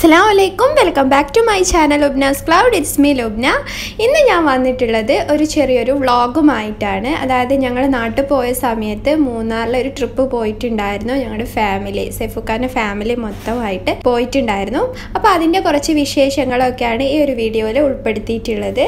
അസ്സാം വലൈക്കും welcome back to my channel Lubnas cloud it's me Lubna ഇന്ന് ഞാൻ വന്നിട്ടുള്ളത് ഒരു ചെറിയൊരു വ്ളോഗുമായിട്ടാണ് അതായത് ഞങ്ങൾ നാട്ടിൽ പോയ സമയത്ത് മൂന്നാറിൽ ഒരു ട്രിപ്പ് പോയിട്ടുണ്ടായിരുന്നു ഞങ്ങളുടെ ഫാമിലി സെഫുഖാൻ്റെ ഫാമിലി മൊത്തമായിട്ട് പോയിട്ടുണ്ടായിരുന്നു അപ്പോൾ അതിൻ്റെ കുറച്ച് വിശേഷങ്ങളൊക്കെയാണ് ഈ ഒരു വീഡിയോയിൽ ഉൾപ്പെടുത്തിയിട്ടുള്ളത്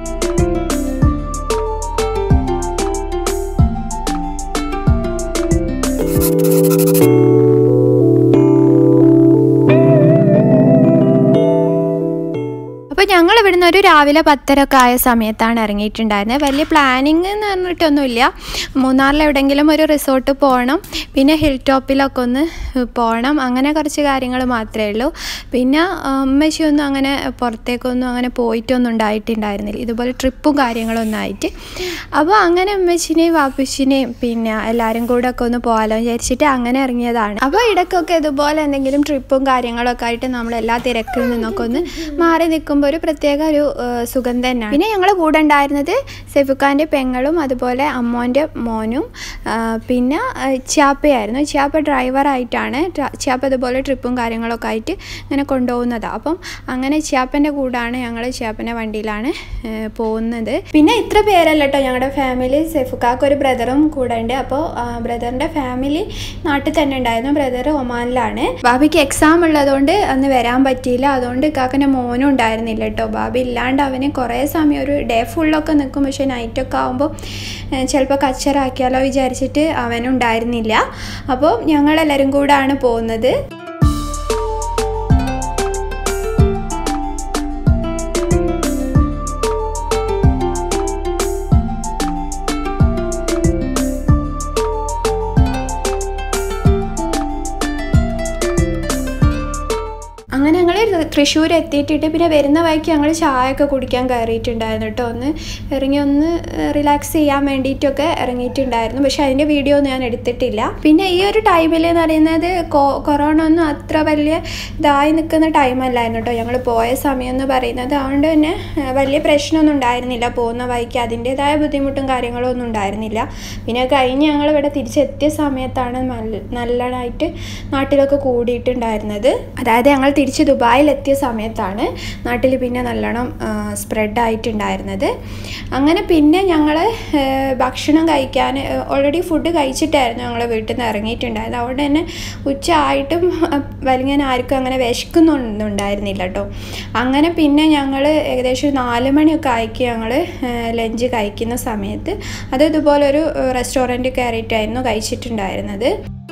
അപ്പോൾ ഞങ്ങൾ ഇവിടുന്ന് ഒരു രാവിലെ പത്തരൊക്കെ ആയ സമയത്താണ് ഇറങ്ങിയിട്ടുണ്ടായിരുന്നത് വലിയ പ്ലാനിങ് എന്ന് പറഞ്ഞിട്ടൊന്നുമില്ല മൂന്നാറിൽ എവിടെയെങ്കിലും ഒരു റിസോർട്ട് പോകണം പിന്നെ ഹിൽ ടോപ്പിലൊക്കെ ഒന്ന് പോകണം അങ്ങനെ കുറച്ച് കാര്യങ്ങൾ മാത്രമേ ഉള്ളൂ പിന്നെ ഉമ്മച്ചിയൊന്നും അങ്ങനെ പുറത്തേക്കൊന്നും അങ്ങനെ പോയിട്ടൊന്നും ഉണ്ടായിട്ടുണ്ടായിരുന്നില്ല ഇതുപോലെ ട്രിപ്പും കാര്യങ്ങളൊന്നും ആയിട്ട് അപ്പോൾ അങ്ങനെ ഉമ്മച്ചിനെയും വാപ്പച്ചിനെയും പിന്നെ എല്ലാവരും കൂടെ ഒക്കെ ഒന്ന് പോകാലോ വിചാരിച്ചിട്ട് അങ്ങനെ ഇറങ്ങിയതാണ് അപ്പോൾ ഇടയ്ക്കൊക്കെ ഇതുപോലെ എന്തെങ്കിലും ട്രിപ്പും കാര്യങ്ങളൊക്കെ ആയിട്ട് നമ്മൾ എല്ലാ തിരക്കിൽ നിന്നൊക്കെ ഒന്ന് മാറി നിൽക്കുമ്പോൾ ഒരു പ്രത്യേക ഒരു സുഖം തന്നെയാണ് പിന്നെ ഞങ്ങൾ കൂടെ ഉണ്ടായിരുന്നത് സെഫുഖാൻ്റെ പെങ്ങളും അതുപോലെ അമ്മോൻ്റെ മോനും പിന്നെ ചിയാപ്പയായിരുന്നു ചിയാപ്പ ഡ്രൈവറായിട്ടാണ് ചിയാപ്പ ഇതുപോലെ ട്രിപ്പും കാര്യങ്ങളൊക്കെ ആയിട്ട് ഇങ്ങനെ കൊണ്ടുപോകുന്നത് അപ്പം അങ്ങനെ ചിയാപ്പൻ്റെ കൂടാണ് ഞങ്ങൾ ചിയാപ്പൻ്റെ വണ്ടിയിലാണ് പോകുന്നത് പിന്നെ ഇത്ര പേരല്ല കേട്ടോ ഞങ്ങളുടെ ഫാമിലി സെഫുക്കാക്ക് ഒരു ബ്രദറും കൂടെ ഉണ്ട് അപ്പോൾ ബ്രദറിൻ്റെ ഫാമിലി നാട്ടിൽ തന്നെ ഉണ്ടായിരുന്നു ബ്രദർ ഒമാനിലാണ് ബാബിക്ക് എക്സാം ഉള്ളതുകൊണ്ട് അന്ന് വരാൻ പറ്റിയില്ല അതുകൊണ്ട് കാക്കൻ്റെ മോനും ഉണ്ടായിരുന്നില്ല കേട്ടോ ബാബി ഇല്ലാണ്ട് അവന് കുറേ സമയം ഒരു ഡേ ഫുള്ളൊക്കെ നിൽക്കും പക്ഷേ നൈറ്റൊക്കെ ആകുമ്പോൾ ചിലപ്പോൾ കച്ചറാക്കിയാലോ വിചാരിച്ചിട്ട് അവനുണ്ടായിരുന്നില്ല അപ്പോൾ ഞങ്ങളെല്ലാവരും കൂടാണ് പോകുന്നത് അങ്ങനെ ഞങ്ങൾ തൃശ്ശൂർ എത്തിയിട്ടിട്ട് പിന്നെ വരുന്ന വഴിക്ക് ഞങ്ങൾ ചായ ഒക്കെ കുടിക്കാൻ കയറിയിട്ടുണ്ടായിരുന്നു കേട്ടോ ഒന്ന് ഇറങ്ങി ഒന്ന് റിലാക്സ് ചെയ്യാൻ വേണ്ടിയിട്ടൊക്കെ ഇറങ്ങിയിട്ടുണ്ടായിരുന്നു പക്ഷെ അതിൻ്റെ വീഡിയോ ഒന്നും ഞാൻ എടുത്തിട്ടില്ല പിന്നെ ഈ ഒരു ടൈമിൽ എന്ന് പറയുന്നത് കൊറോണ ഒന്നും അത്ര വലിയ ഇതായി നിൽക്കുന്ന ടൈമല്ലായിരുന്നു കേട്ടോ ഞങ്ങൾ പോയ സമയം എന്ന് പറയുന്നത് അതുകൊണ്ട് തന്നെ വലിയ പ്രശ്നമൊന്നും ഉണ്ടായിരുന്നില്ല പോകുന്ന വഴിക്ക് അതിൻ്റെതായ ബുദ്ധിമുട്ടും കാര്യങ്ങളും ഒന്നും ഉണ്ടായിരുന്നില്ല പിന്നെ കഴിഞ്ഞ് ഞങ്ങൾ ഇവിടെ തിരിച്ചെത്തിയ സമയത്താണ് നല്ല നല്ലതായിട്ട് നാട്ടിലൊക്കെ കൂടിയിട്ടുണ്ടായിരുന്നത് അതായത് ഞങ്ങൾ തിരിച്ച് ദുബായിലെത്തിയ സമയത്താണ് നാട്ടിൽ പിന്നെ നല്ലോണം സ്പ്രെഡ് ആയിട്ടുണ്ടായിരുന്നത് അങ്ങനെ പിന്നെ ഞങ്ങൾ ഭക്ഷണം കഴിക്കാൻ ഓൾറെഡി ഫുഡ് കഴിച്ചിട്ടായിരുന്നു ഞങ്ങൾ വീട്ടിൽ നിന്ന് ഇറങ്ങിയിട്ടുണ്ടായിരുന്നത് അതുകൊണ്ട് തന്നെ ഉച്ച ആയിട്ടും വലിയ ആർക്കും അങ്ങനെ വിശക്കുന്നൊന്നും ഉണ്ടായിരുന്നില്ല കേട്ടോ അങ്ങനെ പിന്നെ ഞങ്ങൾ ഏകദേശം നാല് മണിയൊക്കെ ആയിക്ക് ഞങ്ങൾ ലഞ്ച് കഴിക്കുന്ന സമയത്ത് അത് ഇതുപോലെ ഒരു റെസ്റ്റോറൻറ്റ് കയറിയിട്ടായിരുന്നു കഴിച്ചിട്ടുണ്ടായിരുന്നത്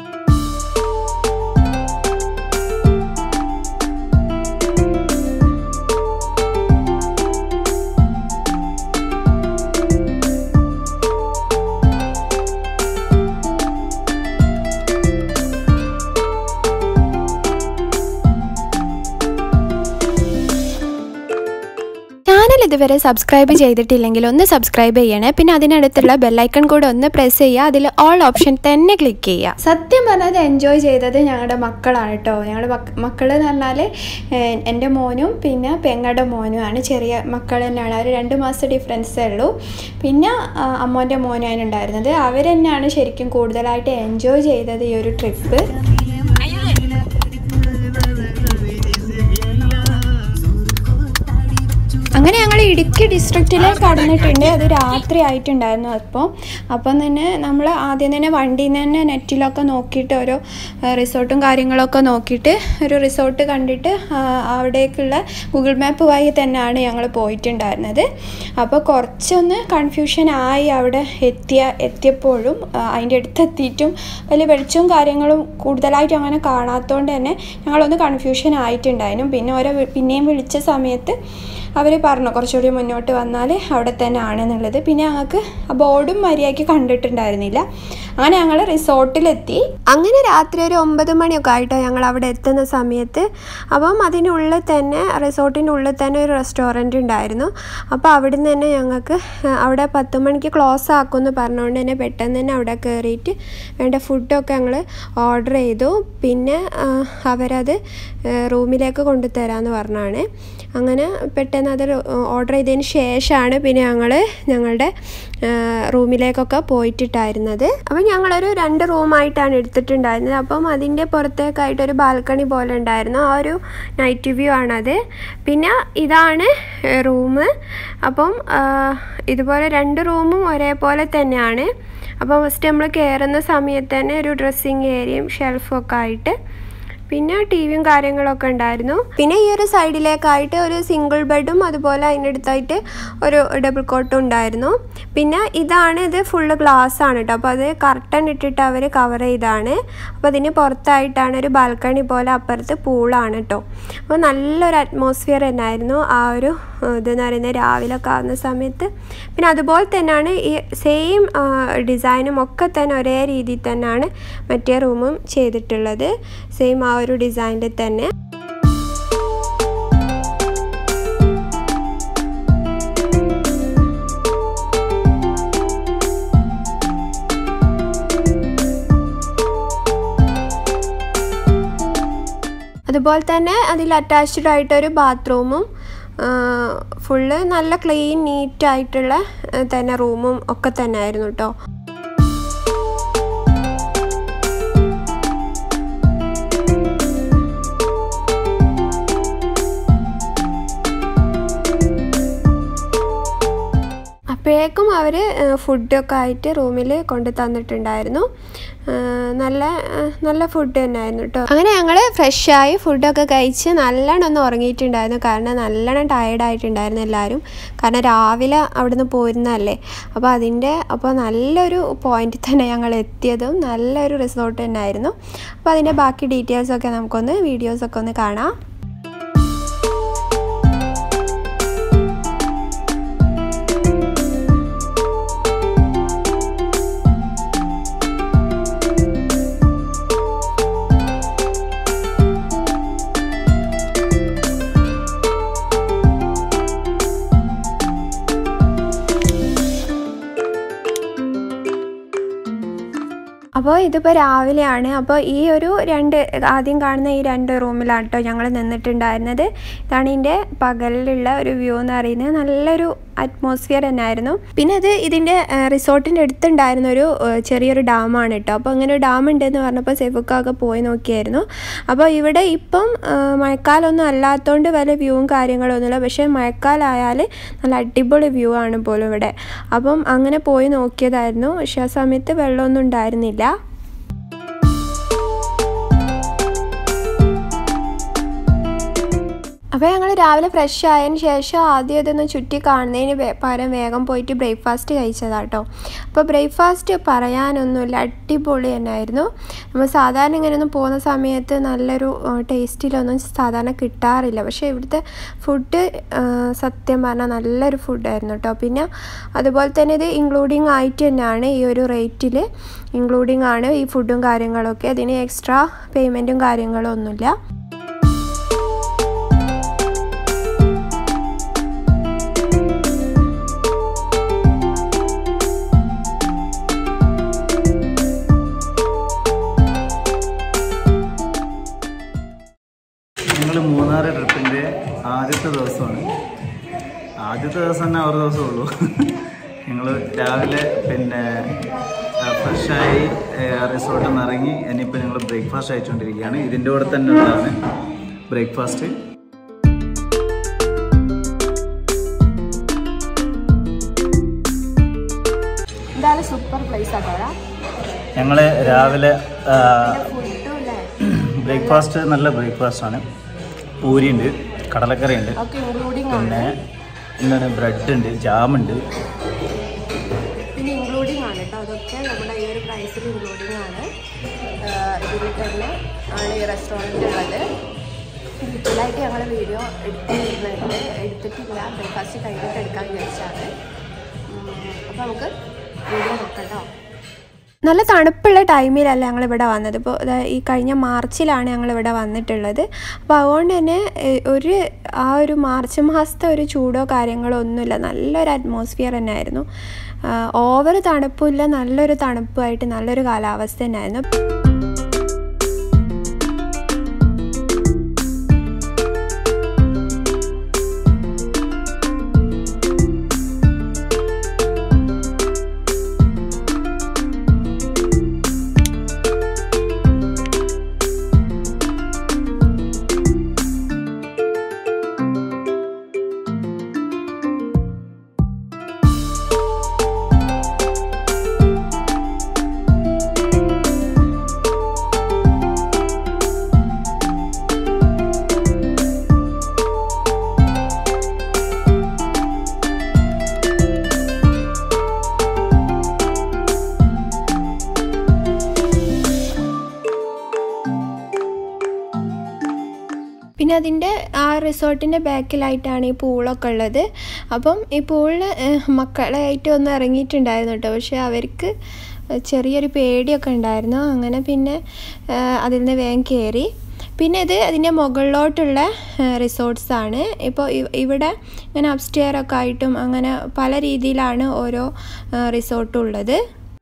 ചാനൽ ഇതുവരെ സബ്സ്ക്രൈബ് ചെയ്തിട്ടില്ലെങ്കിൽ ഒന്ന് സബ്സ്ക്രൈബ് ചെയ്യണേ പിന്നെ അതിനടുത്തുള്ള ബെല്ലൈക്കൺ കൂടെ ഒന്ന് പ്രസ് ചെയ്യുക അതിൽ ഓൾ ഓപ്ഷൻ തന്നെ ക്ലിക്ക് ചെയ്യുക സത്യം പറഞ്ഞത് എൻജോയ് ചെയ്തത് ഞങ്ങളുടെ മക്കളാണ് കേട്ടോ ഞങ്ങളുടെ മക്കൾ എന്ന് പറഞ്ഞാൽ എൻ്റെ മോനും പിന്നെ പെങ്ങളുടെ മോനുമാണ് ചെറിയ മക്കൾ തന്നെയാണ് അവർ രണ്ട് മാസം ഡിഫറൻസേ ഉള്ളൂ പിന്നെ അമ്മോൻ്റെ മോനാണ് ഉണ്ടായിരുന്നത് അവർ തന്നെയാണ് ശരിക്കും കൂടുതലായിട്ട് എൻജോയ് ചെയ്തത് ഈ ഒരു ട്രിപ്പ് അങ്ങനെ ഞങ്ങൾ ഇടുക്കി ഡിസ്ട്രിക്റ്റിൽ കടന്നിട്ടുണ്ട് അത് രാത്രി ആയിട്ടുണ്ടായിരുന്നു അപ്പോൾ അപ്പം തന്നെ നമ്മൾ ആദ്യം തന്നെ വണ്ടിയിൽ നിന്ന് തന്നെ നെറ്റിലൊക്കെ നോക്കിയിട്ട് ഓരോ റിസോർട്ടും കാര്യങ്ങളൊക്കെ നോക്കിയിട്ട് ഒരു റിസോർട്ട് കണ്ടിട്ട് അവിടേക്കുള്ള ഗൂഗിൾ മാപ്പ് വഴി തന്നെയാണ് ഞങ്ങൾ പോയിട്ടുണ്ടായിരുന്നത് അപ്പോൾ കുറച്ചൊന്ന് കൺഫ്യൂഷൻ ആയി അവിടെ എത്തിയ എത്തിയപ്പോഴും അതിൻ്റെ അടുത്തെത്തിയിട്ടും വലിയ വെളിച്ചവും കാര്യങ്ങളും കൂടുതലായിട്ട് അങ്ങനെ കാണാത്തതുകൊണ്ട് തന്നെ ഞങ്ങളൊന്ന് കൺഫ്യൂഷൻ ആയിട്ടുണ്ടായിരുന്നു പിന്നെ ഓരോ പിന്നെയും വിളിച്ച സമയത്ത് അവർ പറഞ്ഞു കുറച്ചുകൂടി മുന്നോട്ട് വന്നാൽ അവിടെ തന്നെ ആണെന്നുള്ളത് പിന്നെ ഞങ്ങൾക്ക് ആ ബോർഡും മര്യാദയ്ക്ക് കണ്ടിട്ടുണ്ടായിരുന്നില്ല അങ്ങനെ ഞങ്ങൾ റിസോർട്ടിലെത്തി അങ്ങനെ രാത്രി ഒരു ഒമ്പത് മണിയൊക്കെ ആയിട്ടോ ഞങ്ങൾ അവിടെ എത്തുന്ന സമയത്ത് അപ്പം അതിനുള്ളിൽ തന്നെ റിസോർട്ടിൻ്റെ ഉള്ളിൽ തന്നെ ഒരു റെസ്റ്റോറൻറ്റ് ഉണ്ടായിരുന്നു അപ്പോൾ അവിടെ നിന്ന് തന്നെ ഞങ്ങൾക്ക് അവിടെ പത്ത് മണിക്ക് ക്ലോസ് ആക്കുമെന്ന് പറഞ്ഞുകൊണ്ട് തന്നെ പെട്ടെന്ന് തന്നെ അവിടെ കയറിയിട്ട് വേണ്ട ഫുഡൊക്കെ ഞങ്ങൾ ഓർഡർ ചെയ്തു പിന്നെ അവരത് റൂമിലേക്ക് കൊണ്ടുതരാമെന്ന് പറഞ്ഞാണ് അങ്ങനെ പെട്ടെന്ന് അത് ഓർഡർ ചെയ്തതിന് ശേഷമാണ് പിന്നെ ഞങ്ങൾ ഞങ്ങളുടെ റൂമിലേക്കൊക്കെ പോയിട്ടുണ്ടായിരുന്നത് അപ്പം ഞങ്ങളൊരു രണ്ട് റൂമായിട്ടാണ് എടുത്തിട്ടുണ്ടായിരുന്നത് അപ്പം അതിൻ്റെ പുറത്തേക്കായിട്ടൊരു ബാൽക്കണി പോലെ ഉണ്ടായിരുന്നു ആ ഒരു നൈറ്റ് വ്യൂ ആണത് പിന്നെ ഇതാണ് റൂം അപ്പം ഇതുപോലെ രണ്ട് റൂമും ഒരേപോലെ തന്നെയാണ് അപ്പോൾ ഫസ്റ്റ് നമ്മൾ കയറുന്ന സമയത്ത് തന്നെ ഒരു ഡ്രസ്സിങ് ഏരിയയും ഷെൽഫും ഒക്കെ ആയിട്ട് പിന്നെ ടി വിയും കാര്യങ്ങളൊക്കെ ഉണ്ടായിരുന്നു പിന്നെ ഈ ഒരു സൈഡിലേക്കായിട്ട് ഒരു സിംഗിൾ ബെഡും അതുപോലെ അതിനടുത്തായിട്ട് ഒരു ഡബിൾ കോട്ടും ഉണ്ടായിരുന്നു പിന്നെ ഇതാണ് ഇത് ഫുള്ള് ഗ്ലാസ് ആണ് കേട്ടോ അപ്പോൾ അത് കർട്ടൻ ഇട്ടിട്ട് അവർ കവർ ചെയ്താണ് അപ്പോൾ അതിന് പുറത്തായിട്ടാണ് ഒരു ബാൽക്കണി പോലെ അപ്പുറത്ത് പൂളാണ് കേട്ടോ അപ്പോൾ നല്ലൊരു അറ്റ്മോസ്ഫിയർ തന്നെയായിരുന്നു ആ ഒരു ഇതെന്ന് പറയുന്നത് രാവിലെ ഒക്കെ ആവുന്ന സമയത്ത് പിന്നെ അതുപോലെ തന്നെയാണ് ഈ സെയിം ഡിസൈനും ഒക്കെ തന്നെ ഒരേ രീതിയിൽ തന്നെയാണ് മറ്റേ റൂമും ചെയ്തിട്ടുള്ളത് സെയിം ആ ഒരു ഡിസൈനിൽ തന്നെ അതുപോലെ തന്നെ അതിൽ അറ്റാച്ച്ഡ് ആയിട്ടൊരു ബാത്റൂമും ഫുള്ള് നല്ല ക്ലീൻ നീറ്റ് ആയിട്ടുള്ള തന്നെ റൂമും ഒക്കെ തന്നെ ആയിരുന്നു കേട്ടോ അപ്പോഴേക്കും അവർ ഫുഡൊക്കെ ആയിട്ട് റൂമിൽ കൊണ്ട് തന്നിട്ടുണ്ടായിരുന്നു നല്ല നല്ല ഫുഡ് തന്നെയായിരുന്നു കേട്ടോ അങ്ങനെ ഞങ്ങൾ ഫ്രഷായി ഫുഡൊക്കെ കഴിച്ച് നല്ലോണം ഒന്ന് ഉറങ്ങിയിട്ടുണ്ടായിരുന്നു കാരണം നല്ലോണം ടയേർഡായിട്ടുണ്ടായിരുന്നു എല്ലാവരും കാരണം രാവിലെ അവിടുന്ന് പോരുന്നതല്ലേ അപ്പോൾ അതിൻ്റെ അപ്പോൾ നല്ലൊരു പോയിന്റിൽ തന്നെ ഞങ്ങൾ എത്തിയതും നല്ലൊരു റിസോർട്ട് തന്നെയായിരുന്നു അപ്പോൾ അതിൻ്റെ ബാക്കി ഡീറ്റെയിൽസൊക്കെ നമുക്കൊന്ന് വീഡിയോസൊക്കെ ഒന്ന് കാണാം അപ്പോൾ ഇതിപ്പോൾ രാവിലെയാണ് അപ്പോൾ ഈ ഒരു രണ്ട് ആദ്യം കാണുന്ന ഈ രണ്ട് റൂമിലാണ് കേട്ടോ ഞങ്ങൾ നിന്നിട്ടുണ്ടായിരുന്നത് ഇതാണ് ഇതിൻ്റെ പകലിലുള്ള ഒരു വ്യൂ എന്ന് പറയുന്നത് നല്ലൊരു അറ്റ്മോസ്ഫിയർ തന്നെയായിരുന്നു പിന്നെ അത് ഇതിൻ്റെ റിസോർട്ടിൻ്റെ അടുത്തുണ്ടായിരുന്ന ഒരു ചെറിയൊരു ഡാമാണ് കേട്ടോ അപ്പോൾ അങ്ങനെ ഒരു ഡാം ഉണ്ടെന്ന് പറഞ്ഞപ്പോൾ സെഫുക്കൊക്കെ പോയി നോക്കിയായിരുന്നു അപ്പോൾ ഇവിടെ ഇപ്പം മഴക്കാലമൊന്നും അല്ലാത്തതുകൊണ്ട് വല്ല വ്യൂവും കാര്യങ്ങളൊന്നുമില്ല പക്ഷേ മഴക്കാലമായാൽ നല്ല അടിപൊളി വ്യൂ ആണ് പോലും ഇവിടെ അപ്പം അങ്ങനെ പോയി നോക്കിയതായിരുന്നു പക്ഷേ ആ സമയത്ത് വെള്ളമൊന്നും ഉണ്ടായിരുന്നില്ല അപ്പോൾ ഞങ്ങൾ രാവിലെ ഫ്രഷ് ആയതിന് ശേഷം ആദ്യം ഇതൊന്ന് ചുറ്റി കാണുന്നതിന് പകരം വേഗം പോയിട്ട് ബ്രേക്ക്ഫാസ്റ്റ് കഴിച്ചതാട്ടോ അപ്പോൾ ബ്രേക്ക്ഫാസ്റ്റ് പറയാനൊന്നുമില്ല അടിപൊളി തന്നെയായിരുന്നു നമ്മൾ സാധാരണ ഇങ്ങനെയൊന്നും പോകുന്ന സമയത്ത് നല്ലൊരു ടേസ്റ്റിലൊന്നും സാധാരണ കിട്ടാറില്ല പക്ഷേ ഇവിടുത്തെ ഫുഡ് സത്യം പറഞ്ഞാൽ നല്ലൊരു ഫുഡായിരുന്നു കേട്ടോ പിന്നെ അതുപോലെ തന്നെ ഇത് ഇൻക്ലൂഡിങ് ആയിട്ട് തന്നെയാണ് ഈ ഒരു റേറ്റിൽ ഇൻക്ലൂഡിങ് ആണ് ഈ ഫുഡും കാര്യങ്ങളൊക്കെ അതിന് എക്സ്ട്രാ പേയ്മെൻറ്റും കാര്യങ്ങളും ഒന്നുമില്ല ഞങ്ങൾ മൂന്നാർ ട്രിപ്പിൻ്റെ ആദ്യത്തെ ദിവസമാണ് ആദ്യത്തെ ദിവസം തന്നെ ഒരു ദിവസമേ ഉള്ളൂ ഞങ്ങൾ രാവിലെ പിന്നെ ഫ്രഷായി റിസോർട്ടിൽ നിന്ന് ഇറങ്ങി ഇനിയിപ്പോൾ ഞങ്ങൾ ബ്രേക്ക്ഫാസ്റ്റ് അയച്ചുകൊണ്ടിരിക്കുകയാണ് ഇതിൻ്റെ കൂടെ തന്നെ ഉള്ളതാണ് ബ്രേക്ക്ഫാസ്റ്റ് എന്തായാലും സൂപ്പർ പ്ലേസ് ആട്ടോ ഞങ്ങൾ രാവിലെ ആ, ഫുഡും അല്ലേ ബ്രേക്ക്ഫാസ്റ്റ് നല്ല ബ്രേക്ക്ഫാസ്റ്റ് ആണ് പൂരി ഉണ്ട് കടലക്കറി ഉണ്ട് ഒക്കെ ഇൻക്ലൂഡിങ് പിന്നെ എന്താണ് ബ്രെഡ് ഉണ്ട് ജാമുണ്ട് പിന്നെ ഇൻക്ലൂഡിങ് ആണ് കേട്ടോ അതൊക്കെ നമ്മുടെ ഈ ഒരു പ്രൈസിൽ ഇൻക്ലൂഡിങ് ആണ് ഇതിൽ തന്നെ ആണ് ഈ റെസ്റ്റോറൻറ്റ് ഉള്ളത് ഡീറ്റെയിലായിട്ട് ഞങ്ങൾ വീഡിയോ എടുത്തിരുന്നുണ്ട് എടുത്തിട്ടില്ല ബ്രേക്ക്ഫാസ്റ്റ് കഴിഞ്ഞിട്ട് എടുക്കാൻ വിചാരിച്ചാണ് അപ്പോൾ നമുക്ക് വീഡിയോ നോക്കാം കേട്ടോ നല്ല തണുപ്പുള്ള ടൈമിലല്ല ഞങ്ങളിവിടെ വന്നത് ഇപ്പോൾ ഈ കഴിഞ്ഞ മാർച്ചിലാണ് ഞങ്ങളിവിടെ വന്നിട്ടുള്ളത് അപ്പോൾ അതുകൊണ്ട് തന്നെ ഏഹ്, ഒരു ആ ഒരു മാർച്ച് മാസത്തെ ഒരു ചൂടോ കാര്യങ്ങളോ ഒന്നുമില്ല നല്ലൊരു അറ്റ്മോസ്ഫിയർ തന്നെയായിരുന്നു ഓവർ തണുപ്പില്ല നല്ലൊരു തണുപ്പായിട്ട് നല്ലൊരു കാലാവസ്ഥ തന്നെയായിരുന്നു പിന്നെ അതിൻ്റെ ആ റിസോർട്ടിൻ്റെ ബാക്കിലായിട്ടാണ് ഈ പൂളൊക്കെ ഉള്ളത് അപ്പം ഈ പൂളിൽ മക്കളായിട്ട് ഒന്ന് ഇറങ്ങിയിട്ടുണ്ടായിരുന്നു കേട്ടോ പക്ഷെ അവർക്ക് ചെറിയൊരു പേടിയൊക്കെ ഉണ്ടായിരുന്നു അങ്ങനെ പിന്നെ ആ, അതിൽ നിന്ന് വേഗം കയറി പിന്നെ ഇത് അതിൻ്റെ മുകളിലോട്ടുള്ള റിസോർട്ട്സ് ആണ് ഇപ്പോൾ ഇ- ഇവിടെ ഇങ്ങനെ അപ്സ്റ്റെയർ ഒക്കെ ആയിട്ടും അങ്ങനെ പല രീതിയിലാണ് ഓരോ റിസോർട്ടും ഉള്ളത്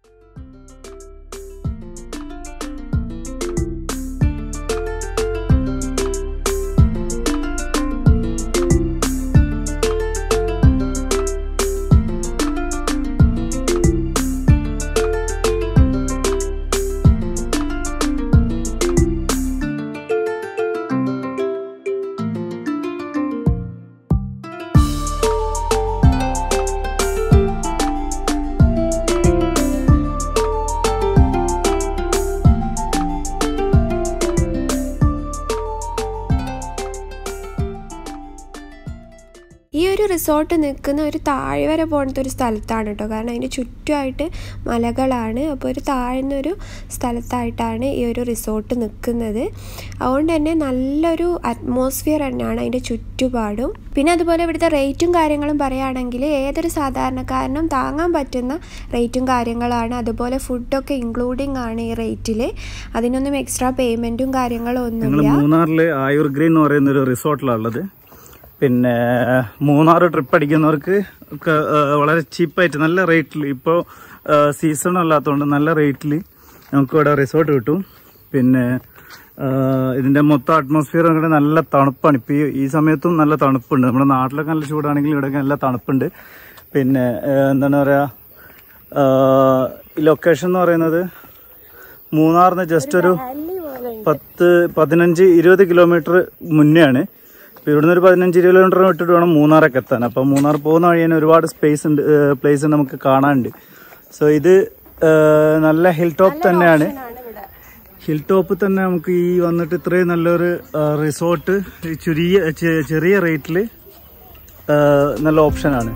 ഈ ഒരു റിസോർട്ട് നിൽക്കുന്ന ഒരു താഴ്വര പോലത്തെ ഒരു സ്ഥലത്താണ് കേട്ടോ കാരണം അതിൻ്റെ ചുറ്റുമായിട്ട് മലകളാണ് അപ്പോൾ ഒരു താഴ്ന്ന ഒരു സ്ഥലത്തായിട്ടാണ് ഈ ഒരു റിസോർട്ട് നിൽക്കുന്നത് അതുകൊണ്ട് തന്നെ നല്ലൊരു അറ്റ്മോസ്ഫിയർ തന്നെയാണ് അതിൻ്റെ ചുറ്റുപാടും പിന്നെ അതുപോലെ ഇവിടുത്തെ റേറ്റും കാര്യങ്ങളും പറയുകയാണെങ്കിൽ ഏതൊരു സാധാരണക്കാരനും താങ്ങാൻ പറ്റുന്ന റേറ്റും കാര്യങ്ങളാണ് അതുപോലെ ഫുഡൊക്കെ ഇൻക്ലൂഡിങ് ആണ് ഈ റേറ്റിൽ അതിനൊന്നും എക്സ്ട്രാ പേയ്മെൻറ്റും കാര്യങ്ങളും ഞങ്ങൾ ഒന്നുമില്ല മൂന്നാറില് ആയുർ ഗ്രീൻ എന്ന് പറയുന്ന ഒരു റിസോർട്ടിലാണ് ഉള്ളത് പിന്നെ മൂന്നാർ ട്രിപ്പ് അടിക്കുന്നവർക്ക് ഒക്കെ ആ, വളരെ ചീപ്പായിട്ട് നല്ല റേറ്റിൽ ഇപ്പോൾ സീസൺ അല്ലാത്തതുകൊണ്ട് നല്ല റേറ്റിൽ നമുക്ക് ഇവിടെ റിസോർട്ട് കിട്ടും പിന്നെ ആ, ഇതിന്റെ മൊത്തം അറ്റ്മോസ്ഫിയർ ഒക്കെ നല്ല തണുപ്പാണ് ഇപ്പൊ ഈ- ഈ സമയത്തും നല്ല തണുപ്പുണ്ട് നമ്മുടെ നാട്ടിലൊക്കെ നല്ല ചൂടാണെങ്കിൽ ഇവിടെ നല്ല തണുപ്പുണ്ട് പിന്നെ ആ, എന്താണ് പറയാ ആ, ഈ ലൊക്കേഷൻ എന്ന് പറയുന്നത് മൂന്നാറിന് ജസ്റ്റ് ഒരു പത്ത് പതിനഞ്ച് ഇരുപത് കിലോമീറ്റർ മുന്നേ ആണ് ഇപ്പൊ ഇവിടുന്ന് ഒരു പതിനഞ്ച് ഇരുപത് കിലോമീറ്റർ വിട്ടിട്ട് വേണം മൂന്നാറൊക്കെ എത്താൻ അപ്പൊ മൂന്നാർ പോകുന്ന വഴി തന്നെ ഒരുപാട് സ്പേസ് ഉണ്ട് പ്ലേസ് നമുക്ക് കാണാനുണ്ട് സോ ഇത് ആ, നല്ല ഹിൽ ടോപ്പ് തന്നെയാണ് ഹിൽ ടോപ്പ് തന്നെ നമുക്ക് ഈ വന്നിട്ട് ഇത്രയും നല്ലൊരു റിസോർട്ട് ചെറിയ ചെ- ചെറിയ റേറ്റിൽ നല്ല ഓപ്ഷനാണ്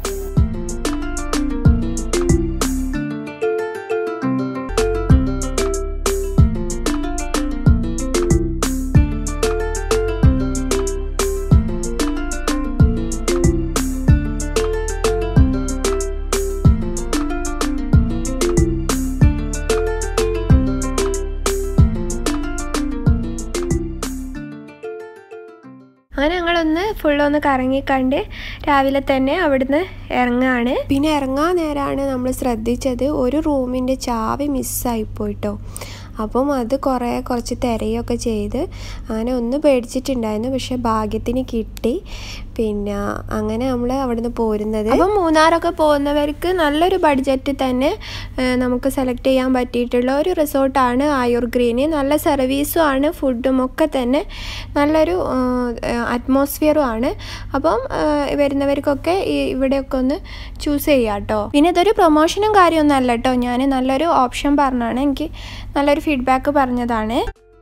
അങ്ങനെ ഞങ്ങളൊന്ന് ഫുള്ളൊന്ന് കറങ്ങിക്കണ്ട് രാവിലെ തന്നെ അവിടുന്ന് ഇറങ്ങുകയാണ് പിന്നെ ഇറങ്ങാൻ നേരമാണ് നമ്മൾ ശ്രദ്ധിച്ചത് ഒരു റൂമിൻ്റെ ചാവി മിസ്സായിപ്പോയിട്ടോ അപ്പം അത് കുറേ കുറച്ച് തിരയൊക്കെ ചെയ്ത് അങ്ങനെ ഒന്ന് പേടിച്ചിട്ടുണ്ടായിരുന്നു പക്ഷെ ഭാഗ്യത്തിന് കിട്ടി പിന്നെ അങ്ങനെ നമ്മൾ അവിടുന്ന് പോരുന്നത് അപ്പം മൂന്നാറൊക്കെ പോകുന്നവർക്ക് നല്ലൊരു ബഡ്ജറ്റ് തന്നെ ആ, നമുക്ക് സെലക്ട് ചെയ്യാൻ പറ്റിയിട്ടുള്ള ഒരു റിസോർട്ടാണ് ആയുർ ഗ്രീന് നല്ല സർവീസും ആണ് ഫുഡും ഒക്കെ തന്നെ നല്ലൊരു അറ്റ്മോസ്ഫിയറും ആണ് അപ്പം ആ, വരുന്നവർക്കൊക്കെ ഈ ഇവിടെയൊക്കെ ഒന്ന് ചൂസ് ചെയ്യാം കേട്ടോ പിന്നെ ഇതൊരു പ്രൊമോഷനും കാര്യമൊന്നും അല്ല കേട്ടോ ഞാൻ നല്ലൊരു ഓപ്ഷൻ പറഞ്ഞാണ് എനിക്ക് നല്ലൊരു ഫീഡ്ബാക്ക് പറഞ്ഞതാണ്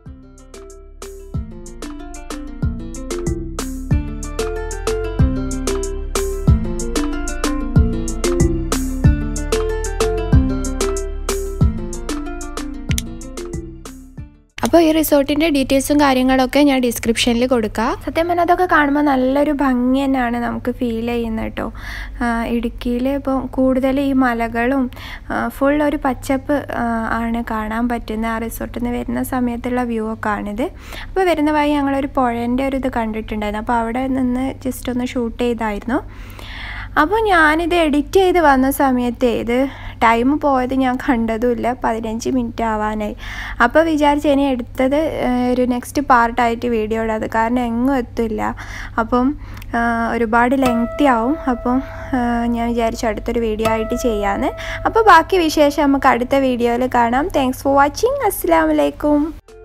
അപ്പോൾ ഈ റിസോർട്ടിൻ്റെ ഡീറ്റെയിൽസും കാര്യങ്ങളൊക്കെ ഞാൻ ഡിസ്ക്രിപ്ഷനിൽ കൊടുക്കാം സത്യം പറഞ്ഞാൽ അതൊക്കെ കാണുമ്പോൾ നല്ലൊരു ഭംഗി തന്നെയാണ് നമുക്ക് ഫീൽ ചെയ്യുന്നത് കേട്ടോ ഇടുക്കിയിൽ ഇപ്പോൾ കൂടുതൽ ഈ മലകളും ഫുൾ ഒരു പച്ചപ്പ് ആ, ആണ് കാണാൻ പറ്റുന്ന ആ റിസോർട്ടിൽ നിന്ന് വരുന്ന സമയത്തുള്ള വ്യൂ ഒക്കെ ആണിത് അപ്പോൾ വരുന്ന വഴി ഞങ്ങളൊരു പുഴേൻ്റെ ഒരു ഇത് കണ്ടിട്ടുണ്ടായിരുന്നു അപ്പോൾ അവിടെ നിന്ന് ജസ്റ്റ് ഒന്ന് ഷൂട്ട് ചെയ്തായിരുന്നു അപ്പോൾ ഞാനിത് എഡിറ്റ് ചെയ്ത് വന്ന സമയത്ത് ഇത് ടൈം പോയത് ഞാൻ കണ്ടതുമില്ല പതിനഞ്ച് മിനിറ്റ് ആവാനായി അപ്പോൾ വിചാരിച്ച് ഇനി എടുത്തത് ഏഹ്, ഒരു നെക്സ്റ്റ് പാർട്ടായിട്ട് വീഡിയോ ഇടാത് കാരണം എങ്ങും എത്തില്ല അപ്പം ആ, ഒരുപാട് ലെങ്തി ആവും അപ്പം ആ, ഞാൻ വിചാരിച്ചു അടുത്തൊരു വീഡിയോ ആയിട്ട് ചെയ്യാമെന്ന് അപ്പോൾ ബാക്കി വിശേഷം നമുക്ക് അടുത്ത വീഡിയോയിൽ കാണാം താങ്ക്സ് ഫോർ വാച്ചിങ് അസ്സാം വലൈക്കും